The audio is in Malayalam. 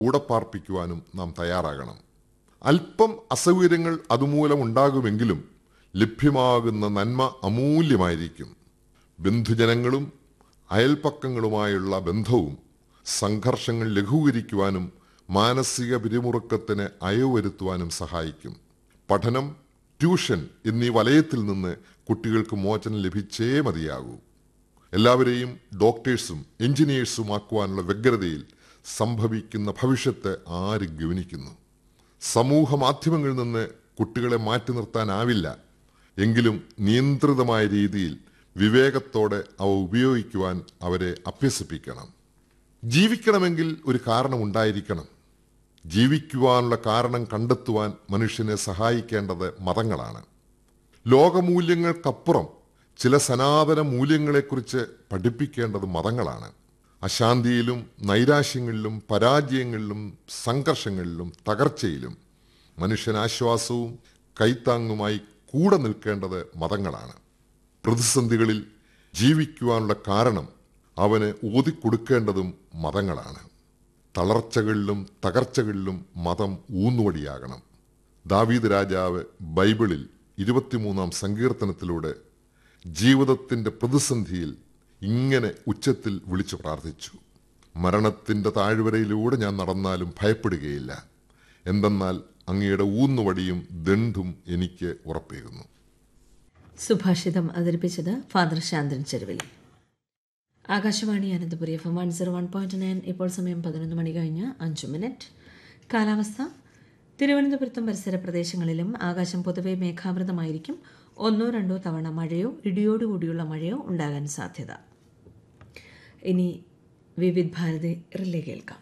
കൂടെ പാർപ്പിക്കുവാനും നാം തയ്യാറാകണം അല്പം അസൗകര്യങ്ങൾ അതുമൂലം ഉണ്ടാകുമെങ്കിലും ലഭ്യമാകുന്ന നന്മ അമൂല്യമായിരിക്കും ബന്ധുജനങ്ങളും അയൽപ്പക്കങ്ങളുമായുള്ള ബന്ധവും സംഘർഷങ്ങൾ ലഘൂകരിക്കുവാനും മാനസിക പിരിമുറുക്കത്തിന് അയവ് വരുത്തുവാനും സഹായിക്കും പഠനം ട്യൂഷൻ എന്നീ വലയത്തിൽ നിന്ന് കുട്ടികൾക്ക് മോചനം ലഭിച്ചേ മതിയാകൂ എല്ലാവരെയും ഡോക്ടേഴ്സും എഞ്ചിനീയേഴ്സും ആക്കുവാനുള്ള വ്യഗ്രതയിൽ സംഭവിക്കുന്ന ഭവിഷ്യത്ത് ആര് ഗവനിക്കുന്നു സമൂഹ മാധ്യമങ്ങളിൽ നിന്ന് കുട്ടികളെ മാറ്റി നിർത്താനാവില്ല എങ്കിലും നിയന്ത്രിതമായ രീതിയിൽ വിവേകത്തോടെ അവ ഉപയോഗിക്കുവാൻ അവരെ അഭ്യസിപ്പിക്കണം ജീവിക്കണമെങ്കിൽ ഒരു കാരണമുണ്ടായിരിക്കണം ജീവിക്കുവാനുള്ള കാരണം കണ്ടെത്തുവാൻ മനുഷ്യനെ സഹായിക്കേണ്ടത് മതങ്ങളാണ് ലോകമൂല്യങ്ങൾക്കപ്പുറം ചില സനാതന മൂല്യങ്ങളെക്കുറിച്ച് പഠിപ്പിക്കേണ്ടത് മതങ്ങളാണ് അശാന്തിയിലും നൈരാശ്യങ്ങളിലും പരാജയങ്ങളിലും സംഘർഷങ്ങളിലും തകർച്ചയിലും മനുഷ്യനാശ്വാസവും കൈത്താങ്ങുമായി കൂടെ നിൽക്കേണ്ടത് മതങ്ങളാണ് പ്രതിസന്ധികളിൽ ജീവിക്കുവാനുള്ള കാരണം അവന് ഊതിക്കൊടുക്കേണ്ടതും മതങ്ങളാണ് തളർച്ചകളിലും തകർച്ചകളിലും മതം ഊന്നുവടിയാകണം ദാവീദ് രാജാവ് ബൈബിളിൽ ഇരുപത്തിമൂന്നാം സങ്കീർത്തനത്തിലൂടെ ജീവിതത്തിൻ്റെ പ്രതിസന്ധിയിൽ ഇങ്ങനെ ഉച്ചത്തിൽ വിളിച്ചു പ്രാർത്ഥിച്ചു മരണത്തിൻ്റെ താഴ്വരയിലൂടെ ഞാൻ നടന്നാലും ഭയപ്പെടുകയില്ല എന്തെന്നാൽ അങ്ങയുടെ ഊന്നുവടിയും ദണ്ഡും എനിക്ക് ഉറപ്പേകുന്നു സുഭാഷിതം അവതരിപ്പിച്ചത് father Shanthan Cheruvil Akashvani Ananthapuri F M one zero one point nine ഇപ്പോൾ സമയം പതിനൊന്ന് മണി കഴിഞ്ഞ് അഞ്ച് മിനിറ്റ് കാലാവസ്ഥ തിരുവനന്തപുരത്തും പരിസര പ്രദേശങ്ങളിലും ആകാശം പൊതുവെ മേഘാവൃതമായിരിക്കും ഒന്നോ രണ്ടോ തവണ മഴയോ ഇടിയോടുകൂടിയുള്ള മഴയോ ഉണ്ടാകാൻ സാധ്യത ഇനി വിവിധ് ഭാരതി റിലേ കേൾക്കാം